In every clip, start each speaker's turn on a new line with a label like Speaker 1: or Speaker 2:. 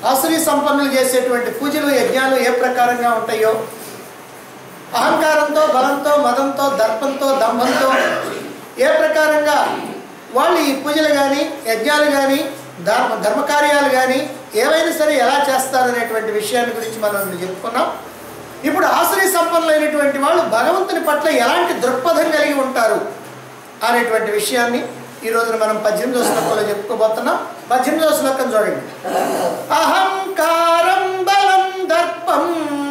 Speaker 1: ఆసురీ సంపన్నులు చేసేటువంటి పూజలు యజ్ఞాలు ఏ ప్రకారంగా ఉంటాయో అహంకారంతో బలంతో మదంతో దర్పంతో దంభంతో ఏ ప్రకారంగా వాళ్ళు ఈ పూజలు కానీ యజ్ఞాలు కానీ ధర్మ ధర్మకార్యాలు కానీ ఏవైనా సరే ఎలా చేస్తారనేటువంటి విషయాన్ని గురించి మనం చెప్పుకున్నాం ఇప్పుడు ఆశ్రయ సంపన్నులైనటువంటి వాళ్ళు భగవంతుని పట్ల ఎలాంటి దృక్పథం కలిగి ఉంటారు అనేటువంటి విషయాన్ని ఈ రోజున మనం పద్దెనిమిదో శ్లోకంలో చెప్పుకోబోతున్నాం పద్దెనిమిదో శ్లోకం చూడండి అహంకారం బలం దర్పం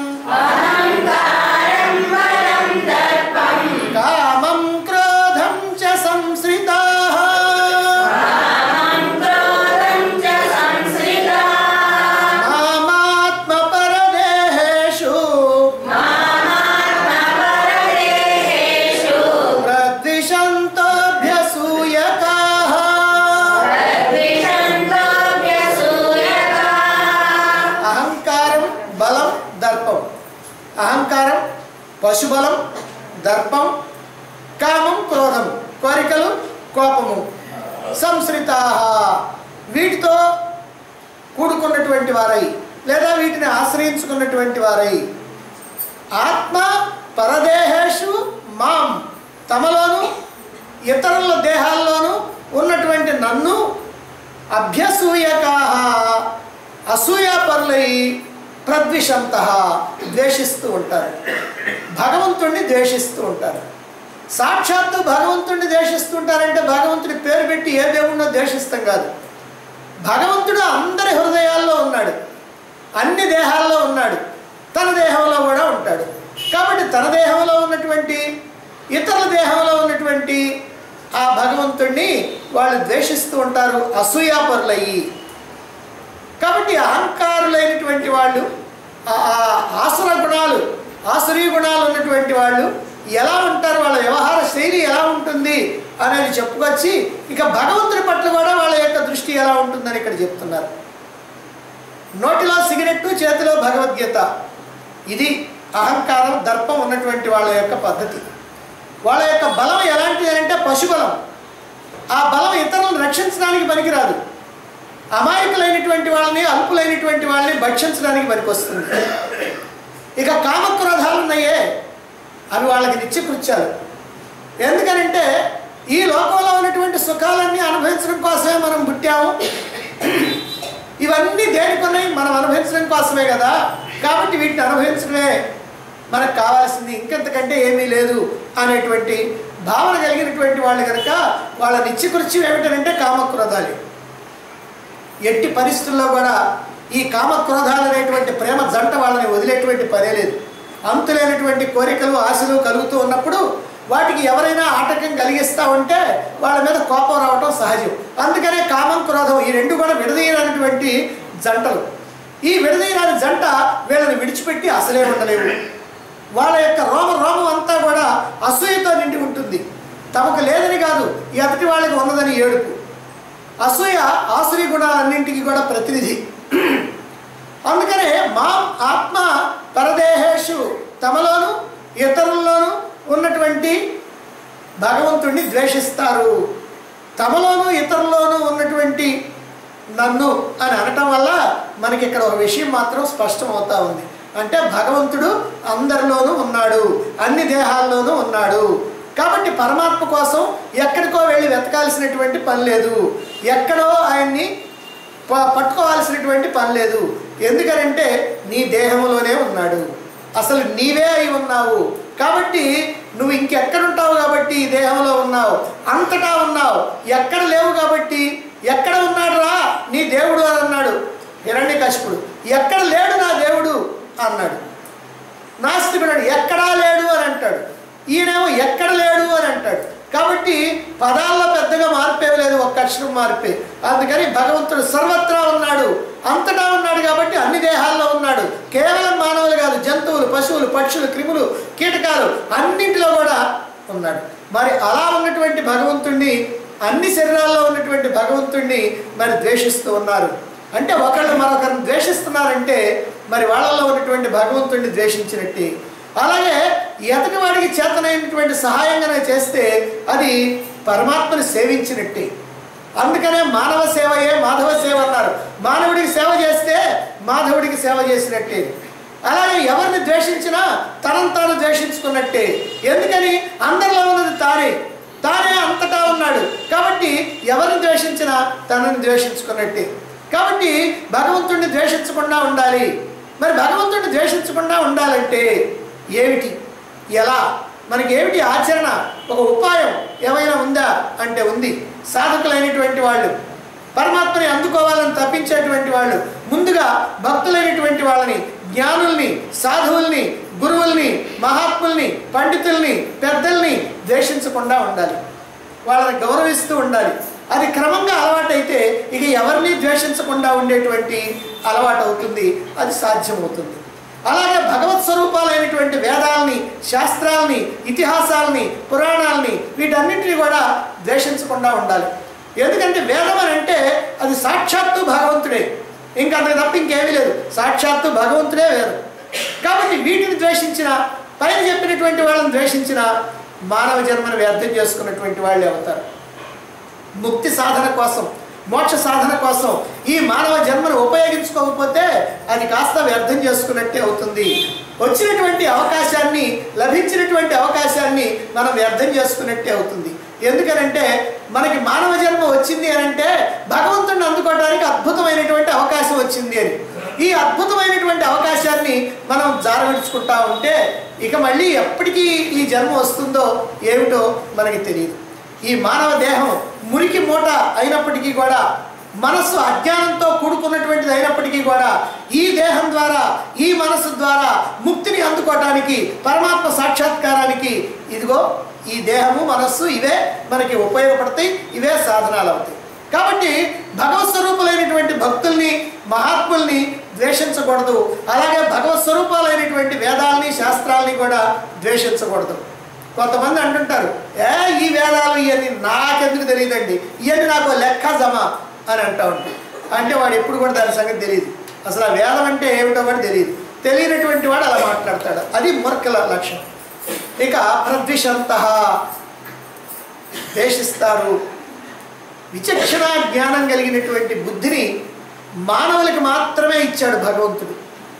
Speaker 1: కామం క్రోధం చ సంశ్రితా మామాత్మ పరదేహేషు ప్రద్విషంతోభ్యసూయకాః అహంకారం బలం దర్పం అహంకారం పశుబలం దర్పం కామం క్రోధం కోరికలు కోపము సంశ్రితా వీటితో కూడుకున్నటువంటి వారై లేదా వీటిని ఆశ్రయించుకున్నటువంటి వారై ఆత్మ పరదేహేషు మాం తమలోను ఇతరుల దేహాల్లోనూ ఉన్నటువంటి నన్ను అభ్యసూయకాహ అసూయాపరులై ప్రద్విషంత ద్వేషిస్తూ ఉంటారు భగవంతుణ్ణి ద్వేషిస్తూ ఉంటారు సాక్షాత్తు భగవంతుణ్ణి ద్వేషిస్తుంటారంటే భగవంతుడి పేరు పెట్టి ఏ దేవుణ్ణో ద్వేషిస్తాం కాదు భగవంతుడు అందరి హృదయాల్లో ఉన్నాడు అన్ని దేహాల్లో ఉన్నాడు తన దేహంలో కూడా ఉంటాడు కాబట్టి తన దేహంలో ఉన్నటువంటి ఇతరుల దేహంలో ఉన్నటువంటి ఆ భగవంతుణ్ణి వాళ్ళు ద్వేషిస్తూ ఉంటారు అసూయాపరులయ్యి కాబట్టి అహంకారులైనటువంటి వాళ్ళు ఆ ఆ ఆసుర గుణాలు ఆసురీ గుణాలు ఉన్నటువంటి వాళ్ళు ఎలా ఉంటారు వాళ్ళ వ్యవహార శైలి ఎలా ఉంటుంది అనేది చెప్పుకొచ్చి ఇక భగవంతుడి పట్ల కూడా వాళ్ళ యొక్క దృష్టి ఎలా ఉంటుందని ఇక్కడ చెప్తున్నారు నోటిలో సిగరెట్టు చేతిలో భగవద్గీత ఇది అహంకారం దర్పం ఉన్నటువంటి వాళ్ళ యొక్క పద్ధతి వాళ్ళ యొక్క బలం ఎలాంటిది అంటే పశుబలం ఆ బలం ఇతరులను రక్షించడానికి పనికిరాదు అమాయకులైనటువంటి వాళ్ళని అల్పులైనటువంటి వాళ్ళని భక్షించడానికి పనికొస్తుంది ఇక కామక్రోధాలు ఉన్నాయే అవి వాళ్ళకి నిత్యకృత్యాలు ఎందుకనంటే ఈ లోకంలో ఉన్నటువంటి సుఖాలన్నీ అనుభవించడం కోసమే మనం పుట్టాము ఇవన్నీ దేనికొన్నాయి మనం అనుభవించడం కోసమే కదా కాబట్టి వీటిని అనుభవించడమే మనకు కావాల్సింది ఇంకెంతకంటే ఏమీ లేదు అనేటువంటి భావన కలిగినటువంటి వాళ్ళు కనుక వాళ్ళ నిత్యకృత్యం ఏమిటంటే కామక్రోధాలు ఎట్టి పరిస్థితుల్లో కూడా ఈ కామక్రోధాలు అనేటువంటి ప్రేమ జంట వాళ్ళని వదిలేటువంటి పనే లేదు అంతులేనటువంటి కోరికలు ఆశలు కలుగుతూ ఉన్నప్పుడు వాటికి ఎవరైనా ఆటంకం కలిగిస్తూ ఉంటే వాళ్ళ మీద కోపం రావటం సహజం అందుకనే కామం క్రోధం ఈ రెండు కూడా విడదీయనటువంటి జంటలు ఈ విడదీయరాని జంట వీళ్ళని విడిచిపెట్టి అసలే ఉండలేవు వాళ్ళ యొక్క రోమ రోమం అంతా కూడా అసూయతో నిండి ఉంటుంది తమకు లేదని కాదు ఈ ఎదుటి వాళ్ళకి ఉన్నదని ఏడుపు అసూయ ఆసురీ గుణాలన్నింటికి కూడా ప్రతినిధి అందుకనే మా ఆత్మ పరదేహేషు తమలోను ఇతరుల్లోనూ ఉన్నటువంటి భగవంతుణ్ణి ద్వేషిస్తారు తమలోను ఇతరుల్లోనూ ఉన్నటువంటి నన్ను అని అనటం వల్ల మనకి ఇక్కడ ఒక విషయం మాత్రం స్పష్టమవుతా ఉంది అంటే భగవంతుడు అందరిలోనూ ఉన్నాడు అన్ని దేహాల్లోనూ ఉన్నాడు కాబట్టి పరమాత్మ కోసం ఎక్కడికో వెళ్ళి వెతకాల్సినటువంటి పని లేదు ఎక్కడో ఆయన్ని ప- పట్టుకోవాల్సినటువంటి పని లేదు ఎందుకనంటే నీ దేహంలోనే ఉన్నాడు అసలు నీవే అయి ఉన్నావు కాబట్టి నువ్వు ఇంకెక్కడుంటావు కాబట్టి ఈ దేహంలో ఉన్నావు అంతటా ఉన్నావు ఎక్కడ లేవు కాబట్టి ఎక్కడ ఉన్నాడు రా నీ దేవుడు అని అన్నాడు హిరణ్య కశిపుడు ఎక్కడ లేడు నా దేవుడు అన్నాడు నాస్తికుడు ఎక్కడా లేడు అని అంటాడు ఈయనేమో ఎక్కడ లేడు అని అంటాడు కాబట్టి పదాల్లో పెద్దగా మార్పే లేదు ఒక్క అక్షరం మార్పే అందుకని భగవంతుడు సర్వత్రా ఉన్నాడు అంతటా ఉన్నాడు కాబట్టి అన్ని దేహాల్లో ఉన్నాడు కేవలం మానవులు కాదు జంతువులు పశువులు పక్షులు క్రిములు కీటకాలు అన్నింటిలో కూడా ఉన్నాడు మరి అలా ఉన్నటువంటి భగవంతుణ్ణి అన్ని శరీరాల్లో ఉన్నటువంటి భగవంతుణ్ణి మరి ద్వేషిస్తూ ఉన్నారు అంటే ఒకళ్ళు మరొకరిని ద్వేషిస్తున్నారంటే మరి వాళ్ళలో ఉన్నటువంటి భగవంతుడిని ద్వేషించినట్టే అలాగే ఎతటి వాడికి చేతనైనటువంటి సహాయంగానే చేస్తే అది పరమాత్మని సేవించినట్టే అందుకనే మానవ సేవయే మాధవ సేవ అన్నారు మానవుడికి సేవ చేస్తే మాధవుడికి సేవ చేసినట్టే అలాగే ఎవరిని ద్వేషించినా తనను తాను ద్వేషించుకున్నట్టే ఎందుకని అందరిలో ఉన్నది తానే తానే అంతటా ఉన్నాడు కాబట్టి ఎవరిని ద్వేషించినా తనని ద్వేషించుకున్నట్టే కాబట్టి భగవంతుడిని ద్వేషించకుండా ఉండాలి మరి భగవంతుడిని ద్వేషించకుండా ఉండాలంటే ఏమిటి ఎలా మనకి ఏమిటి ఆచరణ ఒక ఉపాయం ఏమైనా ఉందా అంటే ఉంది సాధకులైనటువంటి వాళ్ళు పరమాత్మని అందుకోవాలని తప్పించేటువంటి వాళ్ళు ముందుగా భక్తులైనటువంటి వాళ్ళని జ్ఞానుల్ని సాధువుల్ని గురువుల్ని మహాత్ముల్ని పండితుల్ని పెద్దల్ని ద్వేషించకుండా ఉండాలి వాళ్ళని గౌరవిస్తూ ఉండాలి అది క్రమంగా అలవాటైతే ఇక ఎవరిని ద్వేషించకుండా ఉండేటువంటి అలవాటు అవుతుంది అది సాధ్యమవుతుంది అలాగే భగవత్ స్వరూపాలైనటువంటి వేదాలని శాస్త్రాలని ఇతిహాసాలని పురాణాలని వీటన్నిటిని కూడా ద్వేషించకుండా ఉండాలి ఎందుకంటే వేదం అని అంటే అది సాక్షాత్తు భగవంతుడే ఇంకా అంతకు తప్ప ఇంకేమీ లేదు సాక్షాత్తు భగవంతుడే వేదం కాబట్టి వీటిని ద్వేషించిన పైన చెప్పినటువంటి వాళ్ళని ద్వేషించిన మానవ జన్మను వ్యర్థం చేసుకున్నటువంటి వాళ్ళే అవుతారు ముక్తి సాధన కోసం మోక్ష సాధన కోసం ఈ మానవ జన్మను ఉపయోగించుకోకపోతే అది కాస్త వ్యర్థం చేసుకున్నట్టే అవుతుంది వచ్చినటువంటి అవకాశాన్ని లభించినటువంటి అవకాశాన్ని మనం వ్యర్థం చేసుకున్నట్టే అవుతుంది ఎందుకనంటే మనకి మానవ జన్మ వచ్చింది అని అంటే భగవంతుడిని అందుకోవడానికి అద్భుతమైనటువంటి అవకాశం వచ్చింది అని ఈ అద్భుతమైనటువంటి అవకాశాన్ని మనం జారవిడుచుకుంటా ఉంటే ఇక మళ్ళీ ఎప్పటికీ ఈ జన్మ వస్తుందో ఏమిటో మనకి తెలియదు ఈ మానవ దేహం మురికి మూట అయినప్పటికీ కూడా మనస్సు అజ్ఞానంతో కూడుకున్నటువంటిది అయినప్పటికీ కూడా ఈ దేహం ద్వారా ఈ మనస్సు ద్వారా ముక్తిని అందుకోవటానికి పరమాత్మ సాక్షాత్కారానికి ఇదిగో ఈ దేహము మనస్సు ఇవే మనకి ఉపయోగపడతాయి ఇవే సాధనాలు అవుతాయి కాబట్టి భగవత్ స్వరూపులైనటువంటి భక్తుల్ని మహాత్ముల్ని ద్వేషించకూడదు అలాగే భగవత్ స్వరూపాలైనటువంటి వేదాలని శాస్త్రాలని కూడా ద్వేషించకూడదు కొంతమంది అంటుంటారు ఏ ఈ వేదాలు ఇవన్నీ నాకెందుకు తెలియదండి ఇవన్నీ నాకు లెక్క జమ అని అంటా ఉంటాయి అంటే వాడు ఎప్పుడు కూడా దాని సంగతి తెలియదు అసలు ఆ వేదం అంటే ఏమిటో కూడా తెలియదు తెలియనటువంటి వాడు అలా మాట్లాడతాడు అది మూర్ఖల లక్షణం ఇక ప్రద్విషంత ద్వేషిస్తారు విచక్షణ జ్ఞానం కలిగినటువంటి బుద్ధిని మానవులకి మాత్రమే ఇచ్చాడు భగవంతుడు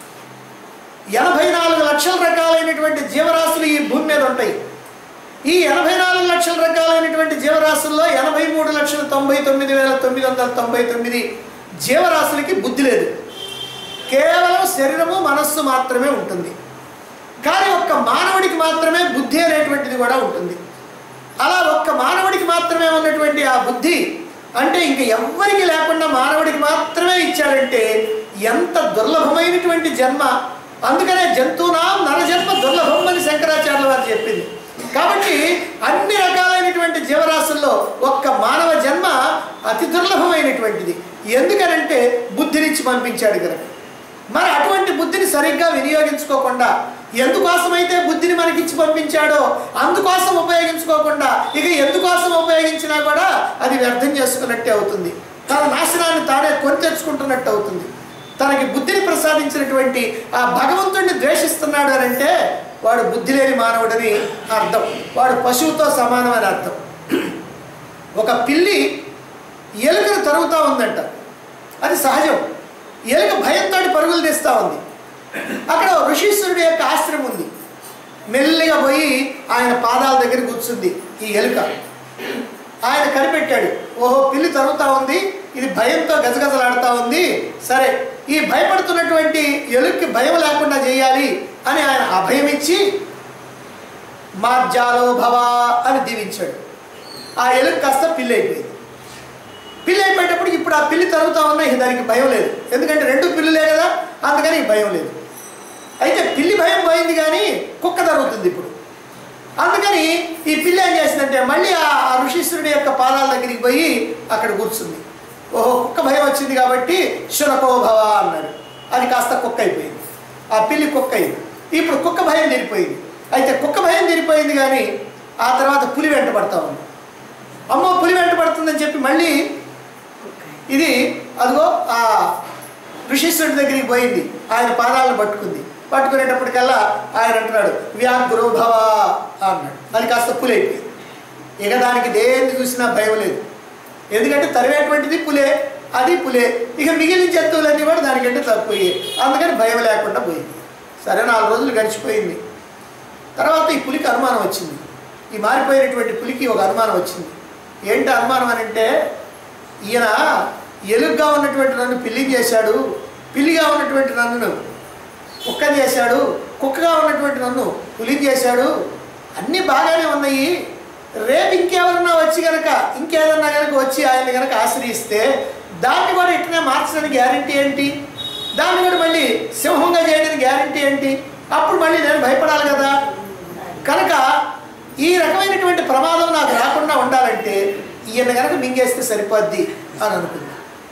Speaker 1: ఎనభై నాలుగు లక్షల రకాలైనటువంటి జీవరాశులు ఈ భూమి మీద ఉంటాయి ఈ ఎనభై నాలుగు లక్షల రకాలైనటువంటి జీవరాశుల్లో ఎనభై మూడు లక్షల తొంభై తొమ్మిది వేల తొమ్మిది వందల తొంభై తొమ్మిది జీవరాశులకి బుద్ధి లేదు కేవలం శరీరము మనస్సు మాత్రమే ఉంటుంది కానీ ఒక్క మానవుడికి మాత్రమే బుద్ధి అనేటువంటిది కూడా ఉంటుంది అలా ఒక్క మానవుడికి మాత్రమే ఉన్నటువంటి ఆ బుద్ధి అంటే ఇంక ఎవ్వరికి లేకుండా మానవుడికి మాత్రమే ఇచ్చాడంటే ఎంత దుర్లభమైనటువంటి జన్మ అందుకనే జంతువునా నరజన్మ దుర్లభం అని శంకరాచార్యుల వారు చెప్పింది కాబట్టి అన్ని రకాలైనటువంటి జీవరాశుల్లో ఒక్క మానవ జన్మ అతి దుర్లభమైనటువంటిది ఎందుకనంటే బుద్ధినిచ్చి పంపించాడు కనుక మరి అటువంటి బుద్ధిని సరిగ్గా వినియోగించుకోకుండా ఎందుకోసమైతే బుద్ధిని మనకిచ్చి పంపించాడో అందుకోసం ఉపయోగించుకోకుండా ఇక ఎందుకోసం ఉపయోగించినా కూడా అది వ్యర్థం చేసుకున్నట్టే అవుతుంది తన నాశనాన్ని తానే కొని తెచ్చుకుంటున్నట్టు అవుతుంది తనకి బుద్ధిని ప్రసాదించినటువంటి ఆ భగవంతుడిని ద్వేషిస్తున్నాడు అని అంటే వాడు బుద్ధి లేని మానవుడని అర్థం వాడు పశువుతో సమానమని అర్థం ఒక పిల్లి ఎలుకను తరుగుతూ ఉందంట అది సహజం ఎలుక భయంతో పరుగులు తీస్తూ ఉంది అక్కడ ఋషీశ్వరుడు యొక్క ఆశ్రమం ఉంది మెల్లిగా పోయి ఆయన పాదాల దగ్గర కూర్చుంది ఈ ఎలుక ఆయన కనిపెట్టాడు ఓహో పిల్లి తరుగుతూ ఉంది ఇది భయంతో గజగజలాడుతూ ఉంది సరే ఈ భయపడుతున్నటువంటి ఎలుక్కి భయం లేకుండా చేయాలి అని ఆయన అభయం ఇచ్చి మార్జాలో భవ అని దీవించాడు ఆ ఎలుక కాస్త పిల్లి అయిపోయింది పిల్లి అయిపోయేటప్పుడు ఇప్పుడు ఆ పిల్లి తరుగుతా ఉన్నా ఇక దానికి భయం లేదు ఎందుకంటే రెండు పిల్లులే కదా అందుకని ఈ భయం లేదు అయితే పిల్లి భయం పోయింది కానీ కుక్క తరుగుతుంది ఇప్పుడు అందుకని ఈ పిల్లి ఏం చేసిందంటే మళ్ళీ ఆ ఆ ఋషీశ్వరుడి యొక్క పాదాల దగ్గరికి పోయి అక్కడ కూర్చుంది ఓహో కుక్క భయం వచ్చింది కాబట్టి శునకో భవ అన్నాడు అది కాస్త కుక్క అయిపోయింది ఆ పిల్లి కుక్క అయింది ఇప్పుడు కుక్క భయం తీరిపోయింది అయితే కుక్క భయం తీరిపోయింది కానీ ఆ తర్వాత పులి వెంట పడతా ఉంది అమ్మో పులి వెంట పడుతుందని చెప్పి మళ్ళీ ఇది అదిగో ఆ ఋషీశ్వరుడి దగ్గరికి పోయింది ఆయన పాదాలను పట్టుకుంది పట్టుకునేటప్పటికల్లా ఆయన అంటున్నాడు వ్యాఘ్రో భవ అన్నాడు అది కాస్త పులి అయిపోయింది ఇక దానికి దేన్ని చూసినా భయం లేదు ఎందుకంటే తరివేటువంటిది పులే అది పులే ఇక మిగిలిన జంతువులన్నీ కూడా దానికంటే తక్కువయ్యాయి అందుకని భయం లేకుండా పోయింది సరే నాలుగు రోజులు గడిచిపోయింది తర్వాత ఈ పులికి అనుమానం వచ్చింది ఈ మారిపోయినటువంటి పులికి ఒక అనుమానం వచ్చింది ఏంటి అనుమానం అని అంటే ఈయన ఎలుగ్గా ఉన్నటువంటి నన్ను పిల్లి చేశాడు పిల్లిగా ఉన్నటువంటి నన్ను కుక్కని చేశాడు కుక్కగా ఉన్నటువంటి నన్ను పులిని చేశాడు అన్నీ బాగానే ఉన్నాయి రేపు ఇంకెవరన్నా వచ్చి కనుక ఇంకేదన్నా కనుక వచ్చి ఆయన కనుక ఆశ్రయిస్తే దాన్ని కూడా ఇట్లనే మార్చడానికి గ్యారంటీ ఏంటి దాన్ని కూడా మళ్ళీ సింహంగా చేయడానికి గ్యారంటీ ఏంటి అప్పుడు మళ్ళీ నేను భయపడాలి కదా కనుక ఈ రకమైనటువంటి ప్రమాదం నాకు రాకుండా ఉండాలంటే ఈయన కనుక మింగేస్తే సరిపోద్ది అని అనుకుంది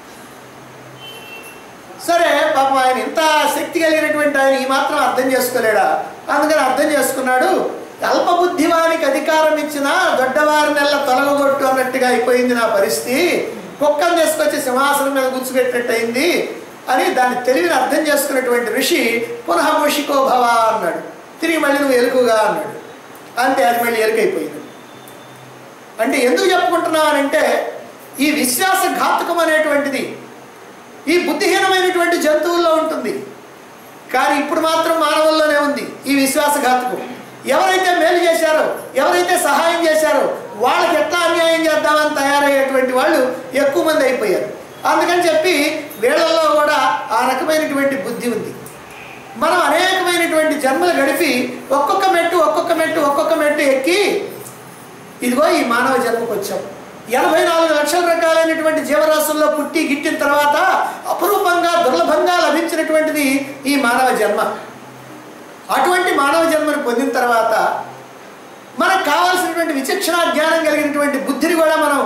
Speaker 1: సరే పాపం ఆయన ఇంత శక్తి కలిగినటువంటి ఆయన ఈ మాత్రం అర్థం చేసుకోలేడా అందుకని అర్థం చేసుకున్నాడు అల్పబుద్ధివానికి అధికారం ఇచ్చిన దొడ్డవారి నెల తొలగొట్టు అన్నట్టుగా అయిపోయింది నా పరిస్థితి కుక్కను తీసుకొచ్చి సింహాసనం మీద కూర్చోబెట్టినట్టు అయింది అని దాని తెలివిని అర్థం చేసుకున్నటువంటి ఋషి పునః మూషికో భవ అన్నాడు తిరిగి మళ్ళీ నువ్వు ఎలుకగా అన్నాడు అంతే అది మళ్ళీ ఎలుకైపోయింది అంటే ఎందుకు చెప్పుకుంటున్నావు అని అంటే ఈ విశ్వాసఘాతకం అనేటువంటిది ఈ బుద్ధిహీనమైనటువంటి జంతువుల్లో ఉంటుంది కానీ ఇప్పుడు మాత్రం మానవుల్లోనే ఉంది ఈ విశ్వాసఘాతకం ఎవరైతే మేలు చేశారో ఎవరైతే సహాయం చేశారో వాళ్ళకి ఎట్లా అన్యాయం చేద్దామని తయారయ్యేటువంటి వాళ్ళు ఎక్కువ మంది అయిపోయారు అందుకని చెప్పి వీళ్ళల్లో కూడా ఆ రకమైనటువంటి బుద్ధి ఉంది మనం అనేకమైనటువంటి జన్మలు గడిపి ఒక్కొక్క మెట్టు ఒక్కొక్క మెట్టు ఒక్కొక్క మెట్టు ఎక్కి ఇదిగో ఈ మానవ జన్మకు వచ్చాం ఎనభై నాలుగు లక్షల రకాలైనటువంటి జీవరాశుల్లో పుట్టి గిట్టిన తర్వాత అపురూపంగా దుర్లభంగా లభించినటువంటిది ఈ మానవ జన్మ అటువంటి మానవ జన్మను పొందిన తర్వాత మనకు కావాల్సినటువంటి విచక్షణ జ్ఞానం కలిగినటువంటి బుద్ధిని కూడా మనం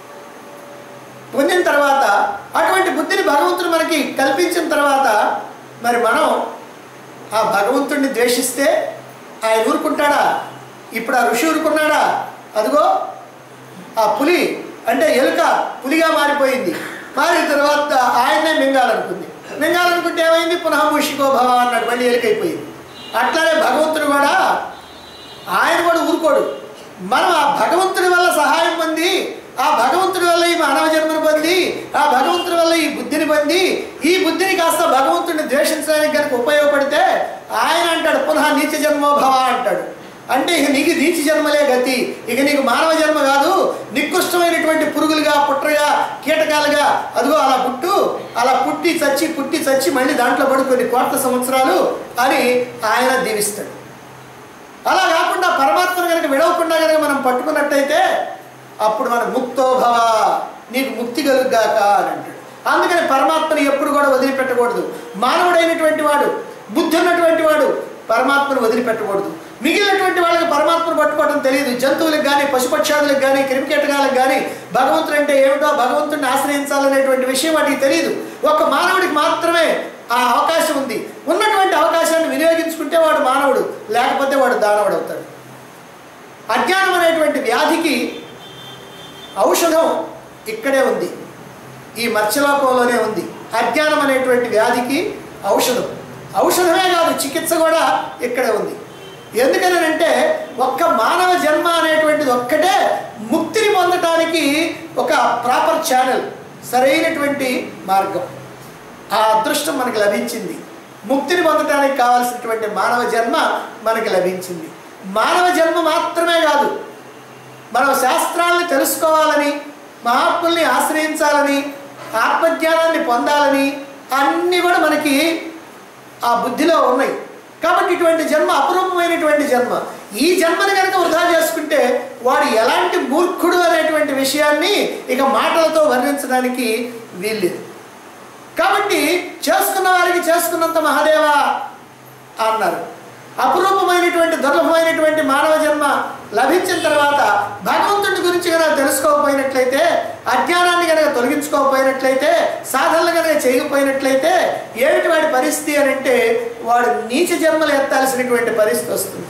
Speaker 1: పొందిన తర్వాత అటువంటి బుద్ధిని భగవంతుడు మనకి కల్పించిన తర్వాత మరి మనం ఆ భగవంతుడిని ద్వేషిస్తే ఆయన ఊరుకుంటాడా ఇప్పుడు ఆ ఋషి ఊరుకున్నాడా అదిగో ఆ పులి అంటే ఎలుక పులిగా మారిపోయింది మారిన తర్వాత ఆయన్నే మింగాలనుకుంది మింగాలనుకుంటే ఏమైంది పునః మూషికో భవ అన్నాడు మళ్ళీ ఎలుకైపోయింది అట్లానే భగవంతుడు కూడా ఆయన కూడా ఊరుకోడు మనం ఆ భగవంతుడి వల్ల సహాయం పొంది ఆ భగవంతుడి వల్ల ఈ మానవ జన్మను పొంది ఆ భగవంతుడి వల్ల ఈ బుద్ధిని పొంది ఈ బుద్ధిని కాస్త భగవంతుడిని ద్వేషించడానికి కనుక ఉపయోగపడితే ఆయన అంటాడు పునః నీచ జన్మో భవ అంటాడు అంటే ఇక నీకు నీచ జన్మలే గతి ఇక నీకు మానవ జన్మ కాదు నికృష్టమైనటువంటి పురుగులుగా పుట్రగా కీటకాలుగా అదిగో అలా పుట్టు అలా పుట్టి చచ్చి పుట్టి చచ్చి మళ్ళీ దాంట్లో పడి కొన్ని కోట్ల సంవత్సరాలు అని ఆయన దీవిస్తాడు అలా కాకుండా పరమాత్మను కనుక విడవకుండా కనుక మనం పట్టుకున్నట్టయితే అప్పుడు మన ముక్తో భవ నీకు ముక్తి కలుగ్గాక అని అంటాడు అందుకని పరమాత్మని ఎప్పుడు కూడా వదిలిపెట్టకూడదు మానవుడైనటువంటి వాడు బుద్ధి ఉన్నటువంటి వాడు పరమాత్మను వదిలిపెట్టకూడదు మిగిలినటువంటి వాళ్ళకి పరమాత్మను పట్టుకోవడం తెలియదు జంతువులకు కానీ పశుపక్షాదులకు కానీ క్రిమికీటకాలకు కానీ భగవంతుడు అంటే ఏమిటో భగవంతుడిని ఆశ్రయించాలనేటువంటి విషయం వాటికి తెలియదు ఒక మానవుడికి మాత్రమే ఆ అవకాశం ఉంది ఉన్నటువంటి అవకాశాన్ని వినియోగించుకుంటే వాడు మానవుడు లేకపోతే వాడు దానవుడు అవుతాడు అజ్ఞానం అనేటువంటి వ్యాధికి ఔషధం ఇక్కడే ఉంది ఈ మత్స్యలోకంలోనే ఉంది అజ్ఞానం అనేటువంటి వ్యాధికి ఔషధం ఔషధమే కాదు చికిత్స కూడా ఇక్కడే ఉంది ఎందుకని అంటే ఒక్క మానవ జన్మ అనేటువంటిది ఒక్కటే ముక్తిని పొందటానికి ఒక ప్రాపర్ ఛానల్ సరైనటువంటి మార్గం ఆ అదృష్టం మనకి లభించింది ముక్తిని పొందడానికి కావాల్సినటువంటి మానవ జన్మ మనకి లభించింది మానవ జన్మ మాత్రమే కాదు మనం శాస్త్రాలను తెలుసుకోవాలని మహాత్ముల్ని ఆశ్రయించాలని ఆత్మజ్ఞానాన్ని పొందాలని అన్నీ కూడా మనకి ఆ బుద్ధిలో ఉన్నాయి కాబట్టి ఇటువంటి జన్మ అపురూపమైనటువంటి జన్మ ఈ జన్మని కనుక వృధా చేసుకుంటే వాడు ఎలాంటి మూర్ఖుడు అనేటువంటి విషయాన్ని ఇక మాటలతో వర్ణించడానికి వీల్లేదు కాబట్టి చేసుకున్న వారికి చేసుకున్నంత మహాదేవా అన్నారు అపురూపమైనటువంటి దుర్లభమైనటువంటి మానవ జన్మ లభించిన తర్వాత భగవంతుడి గురించి కనుక తెలుసుకోకపోయినట్లయితే అజ్ఞానాన్ని కనుక తొలగించుకోకపోయినట్లయితే సాధనలు కనుక చేయకపోయినట్లయితే ఏమిటి వాడి పరిస్థితి అని అంటే వాడు నీచ జన్మలు ఎత్తాల్సినటువంటి పరిస్థితి వస్తుంది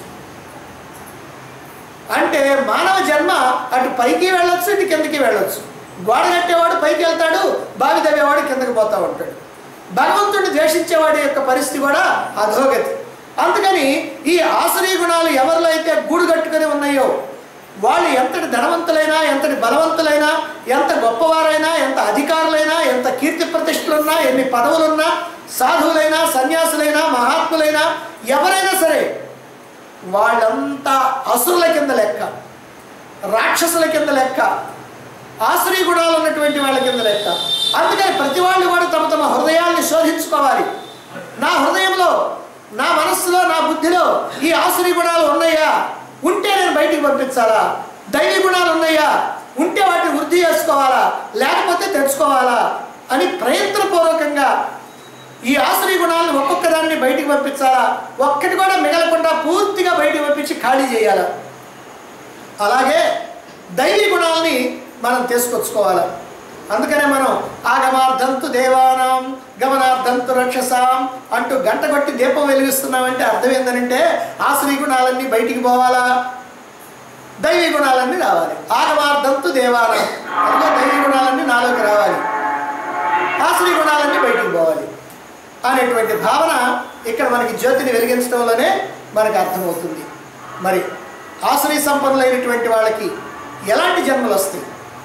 Speaker 1: అంటే మానవ జన్మ అటు పైకి వెళ్ళొచ్చు ఇటు కిందకి వెళ్ళొచ్చు గోడ కట్టేవాడు పైకి వెళ్తాడు బావి తవ్వేవాడు కిందకి పోతా ఉంటాడు భగవంతుడిని ద్వేషించేవాడి యొక్క పరిస్థితి కూడా అధోగతి అందుకని ఈ ఆశ్రయ గుణాలు ఎవరిలో అయితే గూడు కట్టుకొని ఉన్నాయో వాళ్ళు ఎంతటి ధనవంతులైనా ఎంతటి బలవంతులైనా ఎంత గొప్పవారైనా ఎంత అధికారులైనా ఎంత కీర్తి ప్రతిష్టలున్నా ఎన్ని పదవులున్నా సాధువులైనా సన్యాసులైనా మహాత్ములైనా ఎవరైనా సరే వాళ్ళంతా అసురుల కింద లెక్క రాక్షసుల కింద లెక్క ఆశ్రయ గుణాలు ఉన్నటువంటి వాళ్ళ కింద లెక్క అందుకని ప్రతి వాళ్ళు కూడా తమ తమ హృదయాల్ని శోధించుకోవాలి నా హృదయంలో నా మనస్సులో నా బుద్ధిలో ఈ ఆశ్రయ గుణాలు ఉన్నాయా ఉంటే నేను బయటికి పంపించాలా దైవ గుణాలు ఉన్నాయా ఉంటే వాటిని వృద్ధి చేసుకోవాలా లేకపోతే తెచ్చుకోవాలా అని ప్రయత్నపూర్వకంగా ఈ ఆశ్రయ గుణాలను ఒక్కొక్క దాన్ని బయటికి పంపించాలా ఒక్కటి కూడా మిగలకుండా పూర్తిగా బయటికి పంపించి ఖాళీ చేయాలా అలాగే దైవీ గుణాలని మనం తీసుకొచ్చుకోవాలి అందుకనే మనం ఆగమార్థంతు దేవానాం గమనార్థంతు రక్షసాం అంటూ గంట కొట్టి దీపం వెలిగిస్తున్నామంటే అర్థం ఏంటంటే ఆశ్రయ గుణాలన్నీ బయటికి పోవాలా దైవీ గుణాలన్నీ రావాలి ఆగమార్థంతు దేవానాం అందులో దైవీ గుణాలన్నీ నాలోకి రావాలి ఆశ్రయ గుణాలన్నీ బయటికి పోవాలి అనేటువంటి భావన ఇక్కడ మనకి జ్యోతిని వెలిగించడంలోనే మనకు అర్థమవుతుంది మరి ఆశ్రయ సంపన్నులైనటువంటి వాళ్ళకి ఎలాంటి జన్మలు వస్తాయి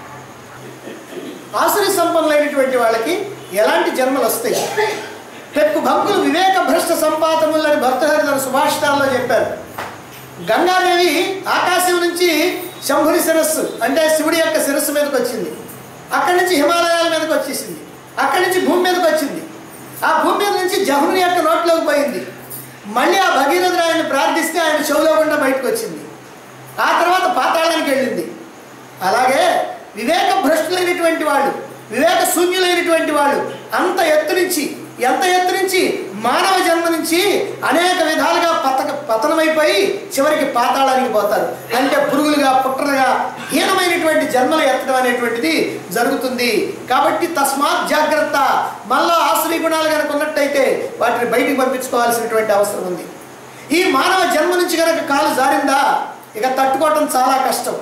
Speaker 1: ఆశ్రయ సంపన్నులైనటువంటి వాళ్ళకి ఎలాంటి జన్మలు వస్తాయి పెక్కు భంకులు వివేక భ్రష్ట సంపాతములని భర్తహరి తన సుభాషితాల్లో చెప్పారు గంగాదేవి ఆకాశం నుంచి శంభుని శిరస్సు అంటే శివుడి యొక్క శిరస్సు మీదకి వచ్చింది అక్కడి నుంచి హిమాలయాల మీదకి వచ్చేసింది అక్కడి నుంచి భూమి మీదకి వచ్చింది ఆ భూమి మీద నుంచి జహుని యొక్క నోట్లోకి పోయింది మళ్ళీ ఆ భగీరథుడు ఆయన ప్రార్థిస్తే ఆయన చెవులో గుండా బయటకు వచ్చింది ఆ తర్వాత పాతాళానికి వెళ్ళింది అలాగే వివేక భ్రష్టులైనటువంటి వాళ్ళు వివేక శూన్యులైనటువంటి వాళ్ళు అంత ఎత్తు నుంచి ఎంత ఎత్తు నుంచి మానవ జన్మ నుంచి అనేక విధాలుగా పతక పతనమైపోయి చివరికి పాతాళానికి పోతారు అంటే పురుగులుగా పుట్టలుగా హీనమైనటువంటి జన్మలు ఎత్తడం అనేటువంటిది జరుగుతుంది కాబట్టి తస్మాత్ జాగ్రత్త మళ్ళా ఆశ్రయ గుణాలు కనుక ఉన్నట్టయితే వాటిని బయటికి పంపించుకోవాల్సినటువంటి అవసరం ఉంది ఈ మానవ జన్మ నుంచి కనుక కాలు జారిందా ఇక తట్టుకోవటం చాలా కష్టం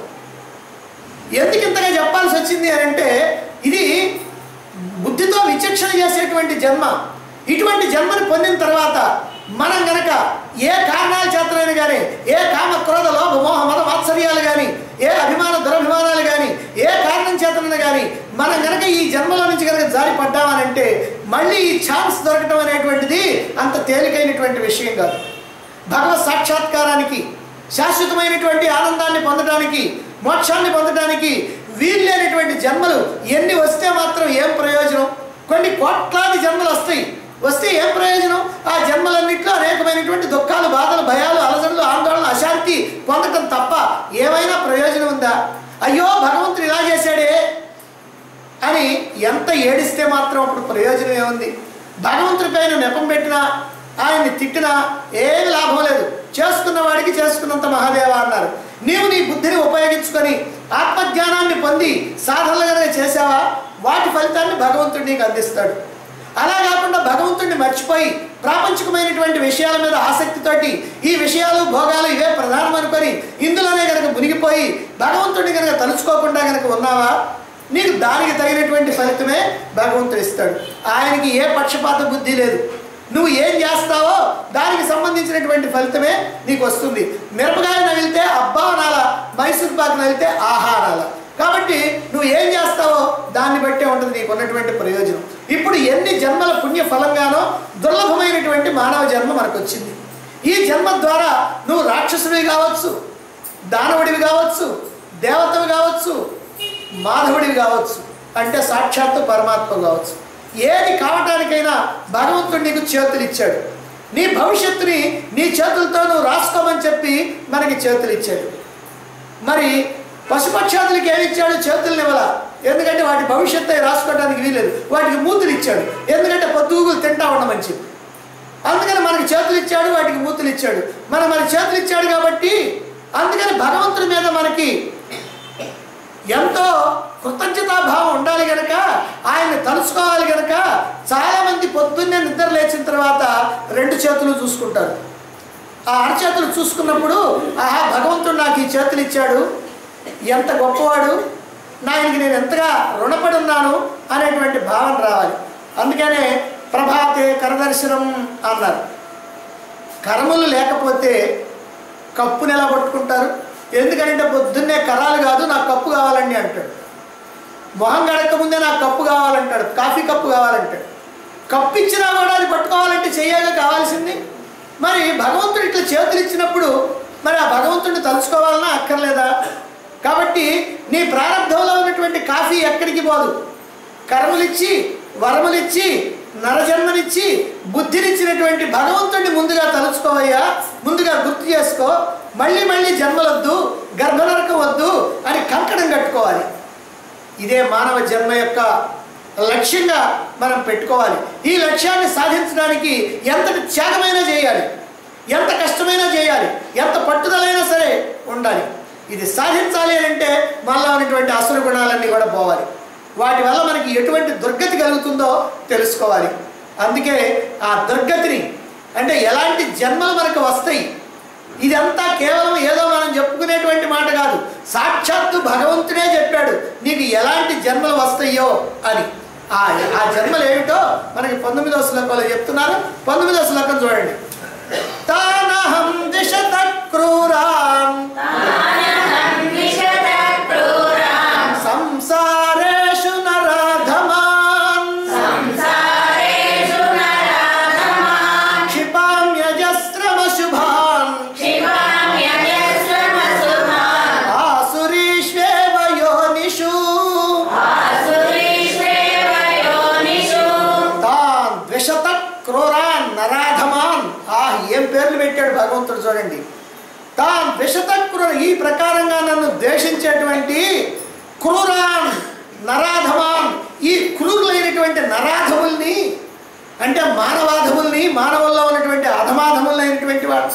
Speaker 1: ఎందుకు ఇంతగా చెప్పాల్సి వచ్చింది అని అంటే ఇది బుద్ధితో విచక్షణ చేసేటువంటి జన్మ ఇటువంటి జన్మని పొందిన తర్వాత మనం గనక ఏ కారణాల చేతనైనా కానీ ఏ కామ క్రోధ లోభ మోహ మద మాత్సర్యాలు కానీ ఏ అభిమాన దురభిమానాలు కానీ ఏ కారణం చేతనైనా కానీ మనం గనక ఈ జన్మలో నుంచి కనుక జారి పడ్డామనంటే మళ్ళీ ఈ ఛాన్స్ దొరకటం అనేటువంటిది అంత తేలికైనటువంటి విషయం కాదు భగవత్ సాక్షాత్కారానికి శాశ్వతమైనటువంటి ఆనందాన్ని పొందడానికి మోక్షాన్ని పొందడానికి వీల్లేనటువంటి జన్మలు ఎన్ని వస్తే మాత్రం ఏం ప్రయోజనం కొన్ని కోట్లాది జన్మలు వస్తాయి వస్తే ఏం ప్రయోజనం ఆ జన్మలన్నింటిలో అనేకమైనటువంటి దుఃఖాలు బాధలు భయాలు అలజడులు ఆందోళన అశాంతి పొందటం తప్ప ఏమైనా ప్రయోజనం ఉందా అయ్యో భగవంతుడు ఇలా చేశాడే అని ఎంత ఏడిస్తే మాత్రం అప్పుడు ప్రయోజనం ఏముంది భగవంతుడి పైన నెపం పెట్టినా ఆయన్ని తిట్టినా ఏమి లాభం లేదు చేసుకున్న వాడికి చేసుకున్నంత మహాదేవ అన్నారు నీవు నీ బుద్ధిని ఉపయోగించుకొని ఆత్మజ్ఞానాన్ని పొంది సాధనలు కనుక చేసావా వాటి ఫలితాన్ని భగవంతుడు నీకు అందిస్తాడు అలా కాకుండా భగవంతుడిని మర్చిపోయి ప్రాపంచికమైనటువంటి విషయాల మీద ఆసక్తితోటి ఈ విషయాలు భోగాలు ఇవే ప్రధానం అనుకొని ఇందులోనే కనుక మునిగిపోయి భగవంతుడిని కనుక తలుచుకోకుండా కనుక ఉన్నావా నీకు దానికి తగినటువంటి ఫలితమే భగవంతుడు ఇస్తాడు ఆయనకి ఏ పక్షపాత బుద్ధి లేదు నువ్వు ఏం చేస్తావో దానికి సంబంధించినటువంటి ఫలితమే నీకు వస్తుంది మిరపకాయ నవిలితే అబ్బా అనాల మైసూర్ పాక్ నవిలితే ఆహా అనాల కాబట్టి నువ్వు ఏం చేస్తావో దాన్ని బట్టే ఉంటుంది నీకు ఉన్నటువంటి ప్రయోజనం ఇప్పుడు ఎన్ని జన్మల పుణ్య ఫలంగానో దుర్లభమైనటువంటి మానవ జన్మ మనకు వచ్చింది ఈ జన్మ ద్వారా నువ్వు రాక్షసుడివి కావచ్చు దానవుడివి కావచ్చు దేవతవి కావచ్చు మాధవుడివి కావచ్చు అంటే సాక్షాత్తు పరమాత్మ కావచ్చు ఏది కావటానికైనా భగవంతుడు నీకు చేతులు ఇచ్చాడు నీ భవిష్యత్తుని నీ చేతులతో నువ్వు రాసుకోమని చెప్పి మనకి చేతులు ఇచ్చాడు మరి పశుపక్షాదులకి ఏమి ఇచ్చాడు చేతులను ఇవ్వాల ఎందుకంటే వాటి భవిష్యత్తు అవి రాసుకోవడానికి వీలేదు వాటికి మూతులు ఇచ్చాడు ఎందుకంటే పొద్దుగులు తింటా ఉండమని చెప్పి అందుకని మనకి చేతులు ఇచ్చాడు వాటికి మూతులు ఇచ్చాడు మన మన చేతులు ఇచ్చాడు కాబట్టి అందుకని భగవంతుడి మీద మనకి ఎంతో కృతజ్ఞతాభావం ఉండాలి గనక ఆయన్ని తలుచుకోవాలి గనక చాలామంది పొద్దున్నే నిద్ర లేచిన తర్వాత రెండు చేతులు చూసుకుంటారు ఆ అరచేతులు చూసుకున్నప్పుడు ఆహా భగవంతుడు నాకు ఈ చేతులు ఇచ్చాడు ఎంత గొప్పవాడు నాయనకి నేను ఎంతగా రుణపడి ఉన్నాను అనేటువంటి భావన రావాలి అందుకనే ప్రభాతే కరదర్శనం అన్నారు కర్మలు లేకపోతే కప్పుని ఎలా పట్టుకుంటారు ఎందుకంటే పొద్దున్నే కరాలు కాదు నాకు కప్పు కావాలండి అంటాడు మొహం గడక ముందే నాకు కప్పు కావాలంటాడు కాఫీ కప్పు కావాలంటాడు కప్పు ఇచ్చినా కూడా అది పట్టుకోవాలంటే చెయ్యగా కావాల్సింది మరి భగవంతుడు ఇట్లా చేతులు ఇచ్చినప్పుడు మరి ఆ భగవంతుడిని తలుచుకోవాలన్నా అక్కర్లేదా కాబట్టి నీ ప్రారంభంలో ఉన్నటువంటి కాఫీ ఎక్కడికి పోదు కర్మలిచ్చి వరములిచ్చి నరజన్మనిచ్చి బుద్ధినిచ్చినటువంటి భగవంతుడిని ముందుగా తలుచుకోవయ్యా ముందుగా గుర్తు చేసుకో మళ్ళీ మళ్ళీ జన్మలొద్దు గర్భనరకం వద్దు అని కంకణం కట్టుకోవాలి ఇదే మానవ జన్మ యొక్క లక్ష్యంగా మనం పెట్టుకోవాలి ఈ లక్ష్యాన్ని సాధించడానికి ఎంతటి త్యాగమైనా చేయాలి ఎంత కష్టమైనా చేయాలి ఎంత పట్టుదలైనా సరే ఉండాలి ఇది సాధించాలి అని అంటే మనలో ఉన్నటువంటి అసుర గుణాలన్నీ కూడా పోవాలి వాటి వల్ల మనకి ఎటువంటి దుర్గతి కలుగుతుందో తెలుసుకోవాలి అందుకే ఆ దుర్గతిని అంటే ఎలాంటి జన్మలు మనకు వస్తాయి ఇదంతా కేవలం ఏదో మనం చెప్పుకునేటువంటి మాట కాదు సాక్షాత్తు భగవంతుడే చెప్పాడు నీకు ఎలాంటి జన్మలు వస్తాయో అని ఆ ఆ జన్మలు ఏమిటో మనకి పంతొమ్మిదవ శ్లోకంలో చెప్తున్నారు పంతొమ్మిదవ శ్లోకం చూడండి తానహం దిశత క్రూరాం సంసారేషు నరాధమాన్ క్షిపామ్యజస్రమశుభాన్ ఆసురీష్వేవ యోనిషు తాన్ ద్విషత క్రూరాన్ నరాధమాన్ ఆ ఏం పేర్లు పెట్టాడు భగవంతుడు చూడండి తాన్ ద్విషత క్రూర ఈ ప్రకారంగా నన్ను ద్వేషించేటువంటి క్రూరాన్ నరాధమాన్ ఈ క్రూరులైనటువంటి నరాధముల్ని అంటే మానవాధముల్ని మానవుల్లో ఉన్నటువంటి అధమాధములైనటువంటి వాడు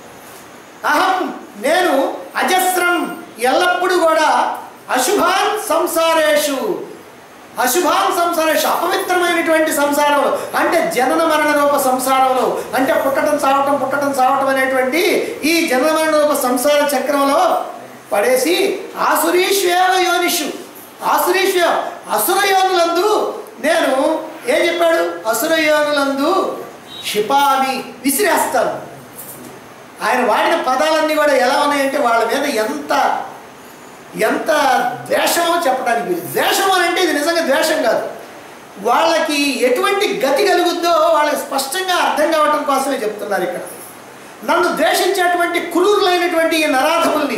Speaker 1: అహం నేను అజస్రం ఎల్లప్పుడూ కూడా అశుభాన్ సంసారేషు అశుభాన్ సంసారేషు అపవిత్రమైనటువంటి సంసారంలో అంటే జనన మరణ రూప సంసారంలో అంటే పుట్టడం చావటం పుట్టడం చావటం అనేటువంటి ఈ జనన మరణ రూప సంసార చక్రంలో పడేసి ఆసురీష్వేవ యోనిషు ఆసురీష్వ అసుర యోనులందు నేను ఏం చెప్పాడు అసుర యోనులందు క్షిపామి విసిరేస్తాను ఆయన వాడిన పదాలన్నీ కూడా ఎలా ఉన్నాయంటే వాళ్ళ మీద ఎంత ఎంత ద్వేషమో చెప్పడానికి వీలు ద్వేషం అని అంటే ఇది నిజంగా ద్వేషం కాదు వాళ్ళకి ఎటువంటి గతి కలుగుద్దో వాళ్ళకి స్పష్టంగా అర్థం కావటం కోసమే చెప్తున్నారు ఇక్కడ నన్ను ద్వేషించేటువంటి క్రూరులైనటువంటి ఈ నరాధముల్ని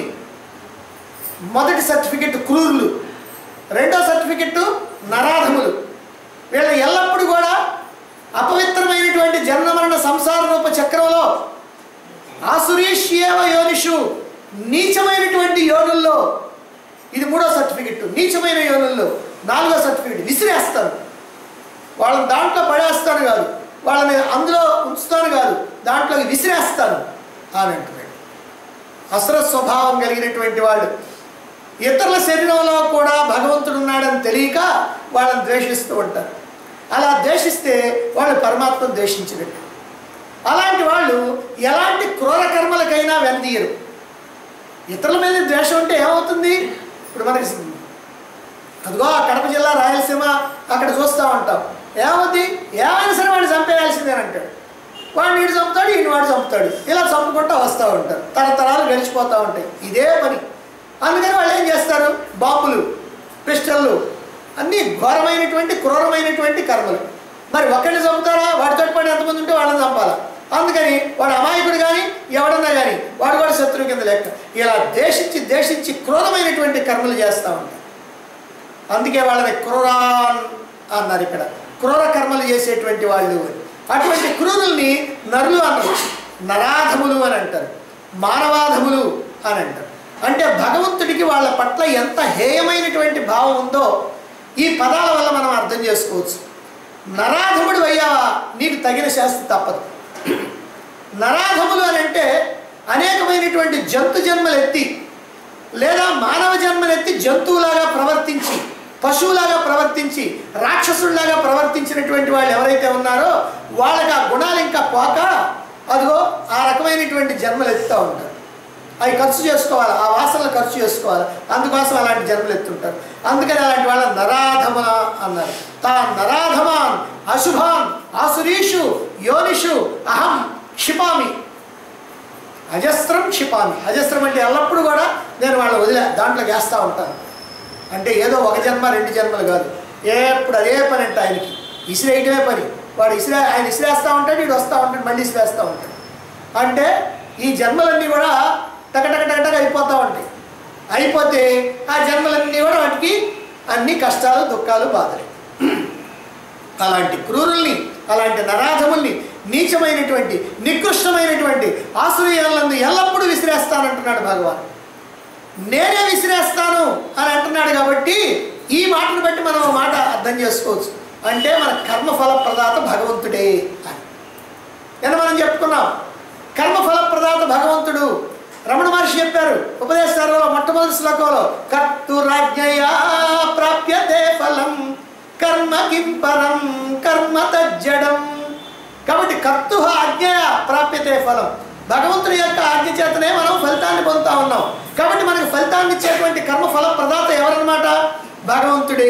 Speaker 1: మొదటి సర్టిఫికెట్ క్రూరులు రెండో సర్టిఫికెట్ నరాధములు వీళ్ళ ఎల్లప్పుడూ కూడా అపవిత్రమైనటువంటి జన్మ మరణ సంసార రూప చక్రంలో ఆసురీష్యేవ యోనిషు నీచమైనటువంటి యోనుల్లో ఇది మూడో సర్టిఫికెట్ నీచమైన యోనుల్లో నాలుగో సర్టిఫికెట్ విసిరేస్తాను వాళ్ళని దాంట్లో పడేస్తాను కాదు వాళ్ళని అందులో ఉంచుతాను కాదు దాంట్లోకి విసిరేస్తాను అని అంటున్నాడు అసర స్వభావం కలిగినటువంటి వాళ్ళు ఇతరుల శరీరంలో కూడా భగవంతుడు ఉన్నాడని తెలియక వాళ్ళని ద్వేషిస్తూ ఉంటారు అలా ద్వేషిస్తే వాళ్ళు పరమాత్మను ద్వేషించినట్టు అలాంటి వాళ్ళు ఎలాంటి క్రూర కర్మలకైనా వెనదీయరు ఇతరుల మీద ద్వేషం ఉంటే ఏమవుతుంది ఇప్పుడు మనకి అదిగో ఆ కడప జిల్లా రాయలసీమ అక్కడ చూస్తూ ఉంటాం ఏమవుద్ది ఏమైనా సరే వాడిని చంపేయాల్సిందేనంటాడు వాడిని ఇటు చంపుతాడు ఈయన వాడు చంపుతాడు ఇలా చంపుకుంటూ వస్తూ ఉంటారు తరతరాలు గడిచిపోతూ ఉంటాయి ఇదే పని అందుకని వాళ్ళు ఏం చేస్తారు బాంబులు పిస్టళ్ళు అన్నీ ఘోరమైనటువంటి క్రూరమైనటువంటి కర్మలు మరి ఒకరిని చంపుతారా వాడితో పాటు ఎంతమంది ఉంటే వాళ్ళని చంపాలా అందుకని వాడు అమాయకుడు కానీ ఎవడన్నా కానీ వాడు కూడా శత్రువు కింద లెక్క ఇలా దేశించి దేశించి క్రూరమైనటువంటి కర్మలు చేస్తూ ఉంటారు అందుకే వాళ్ళని క్రూరాన్ అన్నారు ఇక్కడ క్రూర కర్మలు చేసేటువంటి వాళ్ళు అని. అటువంటి క్రూరుల్ని నరులు అన్నారు నరాధములు అని అంటారు మానవాధములు అని అంటారు అంటే భగవంతుడికి వాళ్ళ పట్ల ఎంత హేయమైనటువంటి భావం ఉందో ఈ పదాల వల్ల మనం అర్థం చేసుకోవచ్చు నరాధముడు అయ్యావా నీకు తగిన శాస్తి తప్పదు నరాధములు అని అంటే అనేకమైనటువంటి జంతు జన్మలు ఎత్తి లేదా మానవ జన్మనెత్తి జంతువులాగా ప్రవర్తించి పశువులాగా ప్రవర్తించి రాక్షసుల్లాగా ప్రవర్తించినటువంటి వాళ్ళు ఎవరైతే ఉన్నారో వాళ్ళకి ఆ గుణాలు ఇంకా పోక అదిగో ఆ రకమైనటువంటి జన్మలు ఎత్తుతూ ఉంటారు అవి ఖర్చు చేసుకోవాలి ఆ వాసనలు ఖర్చు చేసుకోవాలి అందుకోసం అలాంటి జన్మలు ఎత్తుంటారు అందుకని అలాంటి వాళ్ళ నరాధమున అన్నారు తా నరాధమాన్ అశుభాన్ ఆసురీషు యోనిషు అహం క్షిపామి అజస్రం క్షిపామి అజస్రం అంటే ఎల్లప్పుడూ కూడా నేను వాళ్ళని వదిలే దాంట్లో వేస్తూ ఉంటాను అంటే ఏదో ఒక జన్మ రెండు జన్మలు కాదు ఎప్పుడు అదే పని అంటే ఆయనకి ఇసిరేయటమే పని వాడు ఇసిరే ఆయన ఇసిరేస్తూ ఉంటాడు వీడు వస్తూ ఉంటాడు మళ్ళీ ఇసిరేస్తూ ఉంటాడు అంటే ఈ జన్మలన్నీ కూడా టకటక టకటక అయిపోతూ ఉంటాయి అయిపోతే ఆ జన్మలన్నీ కూడా వాటికి అన్ని కష్టాలు దుఃఖాలు బాధలే అలాంటి క్రూరుల్ని అలాంటి నరాధముల్ని నీచమైనటువంటి నికృష్టమైనటువంటి ఆశ్రయాలను ఎల్లప్పుడూ విసిరేస్తానంటున్నాడు భగవాన్ నేనే విసిరేస్తాను అని అంటున్నాడు కాబట్టి ఈ మాటను బట్టి మనం ఒక మాట అర్థం చేసుకోవచ్చు అంటే మన కర్మఫల ప్రదాత భగవంతుడే అని అని మనం చెప్పుకున్నాం కర్మఫల ప్రదాత భగవంతుడు రమణ మహర్షి చెప్పారు ఉపదేశాలలో మొట్టమొదటి శ్లోకంలో కర్తురాజ్ఞయా ప్రాప్యతే ఫలం కర్మ కింపరం కర్మ తజ్జడం కాబట్టి కర్తు ఆజ్ఞయ ప్రాప్యతే ఫలం భగవంతుడి యొక్క ఆజ్ఞ చేతనే మనం ఫలితాన్ని పొందుతా ఉన్నాం కాబట్టి మనకి ఫలితాన్ని ఇచ్చేటువంటి కర్మఫల ప్రదాత ఎవరన్నమాట భగవంతుడే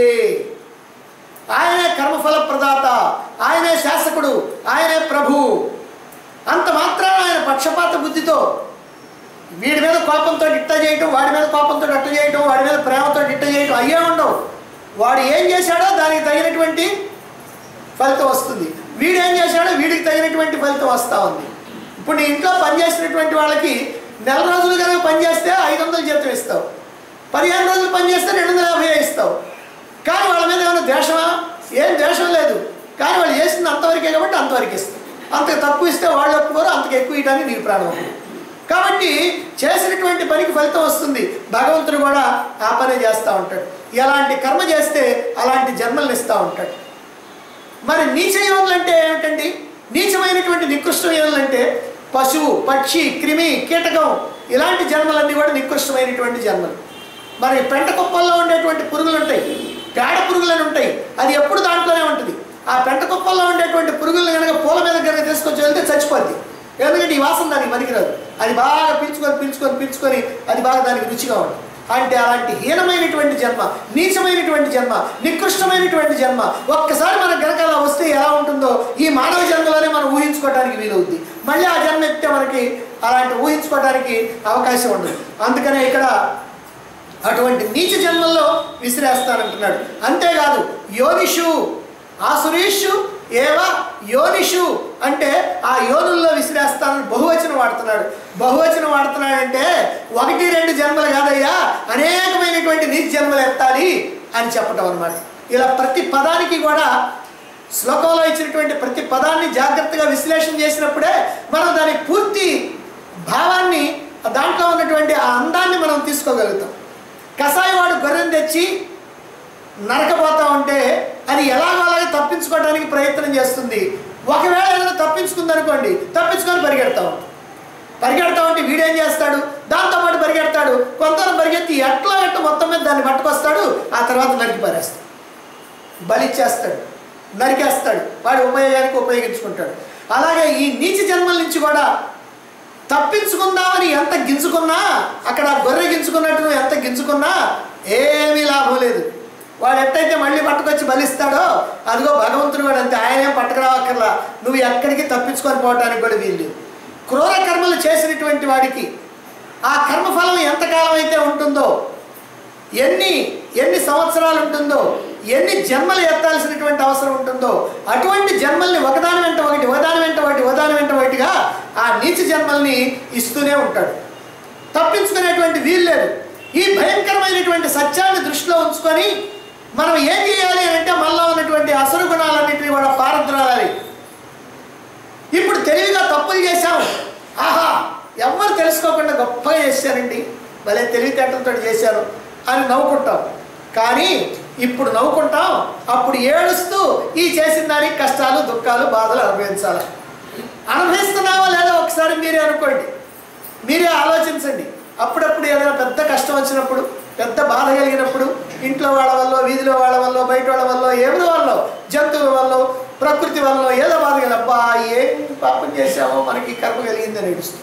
Speaker 1: ఆయనే కర్మఫల ప్రదాత ఆయనే శాసకుడు ఆయనే ప్రభు అంత మాత్రాన ఆయన పక్షపాత బుద్ధితో వీడి మీద కోపంతో ఇట్ట చేయటం వాడి మీద కోపంతో అట్ట చేయటం వాడి మీద ప్రేమతో ఇట్ట చేయటం అయ్యే ఉండవు వాడు ఏం చేశాడో దానికి తగినటువంటి ఫలితం వస్తుంది వీడు ఏం చేశాడో వీడికి తగినటువంటి ఫలితం వస్తూ ఉంది ఇప్పుడు నీ ఇంట్లో పనిచేసినటువంటి వాళ్ళకి నెల రోజులు కనుక పనిచేస్తే ఐదు వందలు జీతం ఇస్తావు పదిహేను రోజులు పనిచేస్తే రెండు వందల యాభై ఇస్తావు కానీ వాళ్ళ మీద ఏమైనా ద్వేషమా ఏం ద్వేషం లేదు కానీ వాళ్ళు చేసింది అంతవరకే కాబట్టి అంతవరకు ఇస్తాం అంతకు తక్కువ ఇస్తే వాళ్ళు ఒప్పుకోరు అంతకు ఎక్కువ ఇవ్వడానికి నీకు ప్రాణం ఉంది. కాబట్టి చేసినటువంటి పనికి ఫలితం వస్తుంది భగవంతుడు కూడా ఆ పనే చేస్తూ ఉంటాడు ఎలాంటి కర్మ చేస్తే అలాంటి జన్మలను ఇస్తూ ఉంటాడు మరి నీచ యోనులు అంటే ఏమిటండి నీచమైనటువంటి నికృష్ట యోనులు అంటే పశువు పక్షి క్రిమి కీటకం ఇలాంటి జన్మలన్నీ కూడా నికృష్టమైనటువంటి జన్మలు మరి పెంట కుప్పల్లో ఉండేటువంటి పురుగులు ఉంటాయి పేడ పురుగులని ఉంటాయి అది ఎప్పుడు దాంట్లోనే ఉంటుంది ఆ పెంట కుప్పల్లో ఉండేటువంటి పురుగులను కనుక పూల మీద కనుక తీసుకొచ్చి వెళ్తే చచ్చిపోద్ది ఎందుకంటే ఈ వాసన దానికి పనికిరాదు అది బాగా పీల్చుకొని పీల్చుకొని పీల్చుకొని అది బాగా దానికి రుచిగా ఉంటుంది అంటే అలాంటి హీనమైనటువంటి జన్మ నీచమైనటువంటి జన్మ నికృష్టమైనటువంటి జన్మ ఒక్కసారి మనకు గనక అలా వస్తే ఎలా ఉంటుందో ఈ మానవ జన్మలోనే మనం ఊహించుకోవడానికి వీలవుద్ది మళ్ళీ ఆ జన్మ ఎత్తే మనకి అలాంటి ఊహించుకోవడానికి అవకాశం ఉండదు అందుకనే ఇక్కడ అటువంటి నీచ జన్మల్లో విసిరేస్తానంటున్నాడు అంతేకాదు యోనిషు ఆసురీషు ఏవ యోనిషు అంటే ఆ యోనుల్లో విసిరేస్తానని బహువచనం వాడుతున్నాడు బహువచనం వాడుతున్నాడంటే ఒకటి రెండు జన్మలు కాదయ్యా అనేకమైనటువంటి నీచ జన్మలు ఎత్తాలి అని చెప్పటం అనమాట ఇలా ప్రతి పదానికి కూడా శ్లోకంలో ఇచ్చినటువంటి ప్రతి పదాన్ని జాగ్రత్తగా విశ్లేషణ చేసినప్పుడే మనం దాని పూర్తి భావాన్ని దాంట్లో ఉన్నటువంటి ఆ అందాన్ని మనం తీసుకోగలుగుతాం కషాయవాడు గొర్రెను తెచ్చి నరకపోతా ఉంటే అది ఎలాగో అలాగే తప్పించుకోవడానికి ప్రయత్నం చేస్తుంది ఒకవేళ ఏదైనా తప్పించుకుందనుకోండి తప్పించుకొని పరిగెడతా ఉంటుంది పరిగెడతా ఉంటే వీడేం చేస్తాడు దాంతోపాటు పరిగెడతాడు కొంతలో పరిగెత్తి ఎట్లా ఎట్ట మొత్తం మీద దాన్ని పట్టుకొస్తాడు ఆ తర్వాత నరికి పారేస్తాడు బలిచ్చేస్తాడు నరికేస్తాడు వాడి ఉపయోగానికి ఉపయోగించుకుంటాడు అలాగే ఈ నీచ జన్మల నుంచి కూడా తప్పించుకుందామని ఎంత గింజుకున్నా అక్కడ గొర్రె గింజుకున్నట్టు నువ్వు ఎంత గింజుకున్నా ఏమీ లాభం లేదు వాడు ఎట్టయితే మళ్ళీ పట్టుకొచ్చి బలిస్తాడో అదిగో భగవంతుడు కూడా అంతే ఆయనేం పట్టుకురావక్కర్లా నువ్వు ఎక్కడికి తప్పించుకొని పోవడానికి కూడా వీలు క్రూర కర్మలు చేసినటువంటి వాడికి ఆ కర్మఫలం ఎంతకాలం అయితే ఉంటుందో ఎన్ని ఎన్ని సంవత్సరాలు ఉంటుందో ఎన్ని జన్మలు ఎత్తాల్సినటువంటి అవసరం ఉంటుందో అటువంటి జన్మల్ని ఒకదాని వెంట ఒకటి ఒకదాని వెంట ఒకటి ఒకదాని వెంట ఒకటిగా ఆ నీచ జన్మల్ని ఇస్తూనే ఉంటాడు తప్పించుకునేటువంటి వీలు లేదు ఈ భయంకరమైనటువంటి సత్యాన్ని దృష్టిలో ఉంచుకొని మనం ఏం చేయాలి అని అంటే మనలో ఉన్నటువంటి అసలు గుణాలన్నింటినీ కూడా పారద్రాలి ఇప్పుడు తెలివిగా తప్పులు చేశాం ఆహా ఎవరు తెలుసుకోకుండా గొప్పగా చేశారండి భలే తెలివితేటలతో చేశారు అని నవ్వుకుంటాం కానీ ఇప్పుడు నవ్వుకుంటాం అప్పుడు ఏడుస్తూ ఈ చేసిన దానికి కష్టాలు దుఃఖాలు బాధలు అనుభవించాలి అనుభవిస్తున్నావా లేదా ఒకసారి మీరే అనుకోండి మీరే ఆలోచించండి అప్పుడప్పుడు ఏదైనా పెద్ద కష్టం వచ్చినప్పుడు పెద్ద బాధ కలిగినప్పుడు ఇంట్లో వాళ్ళ వల్ల వీధిలో వాళ్ళ వల్ల బయట వాళ్ళ వల్ల ఏమిటి వల్ల జంతువుల వల్ల ప్రకృతి వల్ల ఏదో బాధ కలిగి అబ్బా ఏం పాపం చేసామో మనకి కర్మ కలిగిందని ఏడుస్తుంది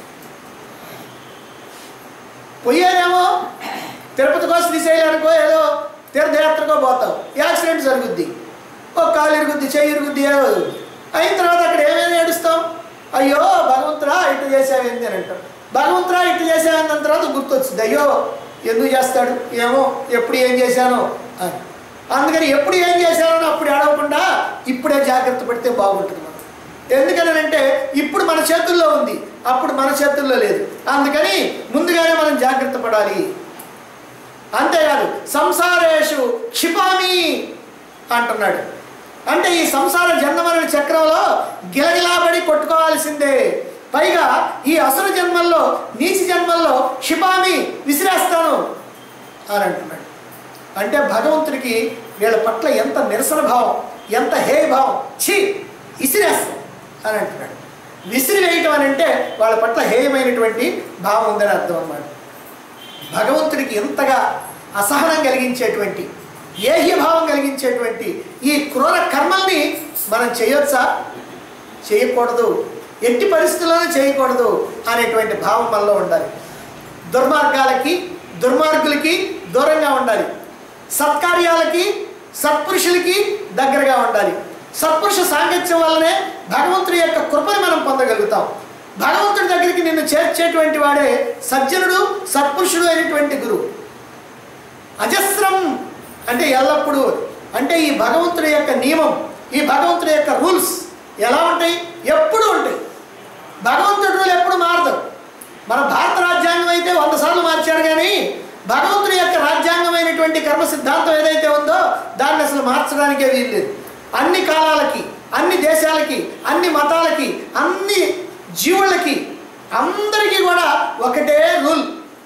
Speaker 1: పోయానేమో తిరుపతికో శ్రీశైలానికో ఏదో తీర్థయాత్రకో పోతావు యాక్సిడెంట్ జరుగుద్ది ఒక కాలు ఇరుగుద్ది చెయ్యి ఇరుగుద్ది ఏదో జరుగుద్ది. అయిన తర్వాత అక్కడ ఏమేమి ఏడుస్తాం అయ్యో భగవంతుడా ఇటు చేసావేంది అని అంటాం భగవంతుడా ఇటు చేసావన్న తర్వాత గుర్తొచ్చింది అయ్యో ఎందుకు చేస్తాడు ఏమో ఎప్పుడు ఏం చేశానో అని అందుకని ఎప్పుడు ఏం చేశానో అని అప్పుడు ఏడవకుండా ఇప్పుడే జాగ్రత్త పడితే బాగుంటుంది మనం ఎందుకనంటే ఇప్పుడు మన చేతుల్లో ఉంది అప్పుడు మన చేతుల్లో లేదు అందుకని ముందుగానే మనం జాగ్రత్త పడాలి అంతేకాదు సంసారేషు క్షిపామి అంటున్నాడు అంటే ఈ సంసార జన్మమరణ చక్రంలో గిలగిలాబడి కొట్టుకోవాల్సిందే పైగా ఈ అసుర జన్మల్లో నీచి జన్మల్లో క్షిపామి విసిరేస్తాను అని అంటున్నాడు అంటే భగవంతుడికి వీళ్ళ పట్ల ఎంత నిరసన భావం ఎంత హేయ భావం ఛీ విసిరేస్తాం అని అంటున్నాడు విసిరి వేయటం అని అంటే వాళ్ళ పట్ల హేయమైనటువంటి భావం ఉందని అర్థం అన్నమాట భగవంతుడికి ఎంతగా అసహనం కలిగించేటువంటి ఏహ్యభావం కలిగించేటువంటి ఈ క్రూర కర్మల్ని మనం చేయొచ్చా చేయకూడదు ఎట్టి పరిస్థితుల్లోనూ చేయకూడదు అనేటువంటి భావం మనలో ఉండాలి దుర్మార్గాలకి దుర్మార్గులకి దూరంగా ఉండాలి సత్కార్యాలకి సత్పురుషులకి దగ్గరగా ఉండాలి సత్పురుష సాంగత్యం వల్లనే భగవంతుడి యొక్క కృపని మనం పొందగలుగుతాం భగవంతుడి దగ్గరికి నిన్ను చేర్చేటువంటి వాడే సజ్జనుడు సత్పురుషుడు అయినటువంటి గురువు అజస్రం అంటే ఎల్లప్పుడూ అంటే ఈ భగవంతుడి యొక్క నియమం ఈ భగవంతుడి యొక్క రూల్స్ ఎలా ఉంటాయి ఎప్పుడు ఉంటాయి భగవంతుడి రూల్ ఎప్పుడు మారదు మన భారత రాజ్యాంగం అయితే వంద సార్లు మార్చాడు కానీ భగవంతుడి యొక్క రాజ్యాంగమైనటువంటి కర్మ సిద్ధాంతం ఏదైతే ఉందో దాన్ని అసలు మార్చడానికే వీల్లేదు అన్ని కాలాలకి అన్ని దేశాలకి అన్ని మతాలకి అన్ని జీవులకి అందరికీ కూడా ఒకటే రూల్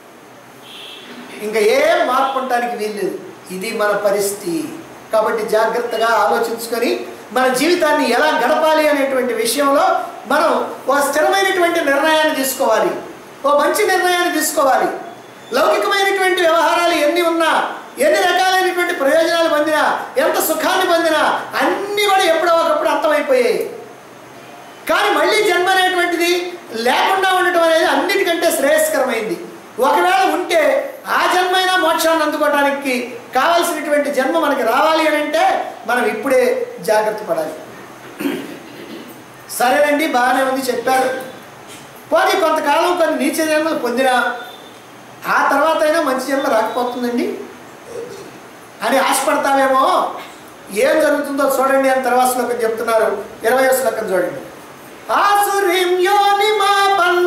Speaker 1: ఇంకా ఏం మార్పు ఉండటానికి వీల్లేదు ఇది మన పరిస్థితి కాబట్టి జాగ్రత్తగా ఆలోచించుకొని మన జీవితాన్ని ఎలా గడపాలి అనేటువంటి విషయంలో మనం ఓ స్థిరమైనటువంటి నిర్ణయాన్ని తీసుకోవాలి ఓ మంచి నిర్ణయాన్ని తీసుకోవాలి లౌకికమైనటువంటి వ్యవహారాలు ఎన్ని ఉన్నా ఎన్ని రకాలైనటువంటి ప్రయోజనాలు పొందినా ఎంత సుఖాన్ని పొందినా అన్నీ కూడా ఎప్పుడో ఒకప్పుడు అంతమైపోయాయి కానీ మళ్ళీ జన్మ అనేటువంటిది లేకుండా ఉండటం అనేది అన్నిటికంటే శ్రేయస్కరమైంది ఒకవేళ ఉంటే ఆ జన్మైనా మోక్షాన్ని అందుకోవడానికి కావాల్సినటువంటి జన్మ మనకి రావాలి అని అంటే మనం ఇప్పుడే జాగ్రత్త పడాలి సరేనండి బాగానే ఉంది చెప్పారు పోనీ కొంతకాలం కొన్ని నీచ జన్మలు పొందినా ఆ తర్వాత అయినా మంచి జన్మ రాకపోతుందండి అని ఆశపడతావేమో ఏం జరుగుతుందో చూడండి అని తర్వాత శ్లోకం చెప్తున్నారు ఇరవై శ్లోకం చూడండి ఆసురిం యోని మా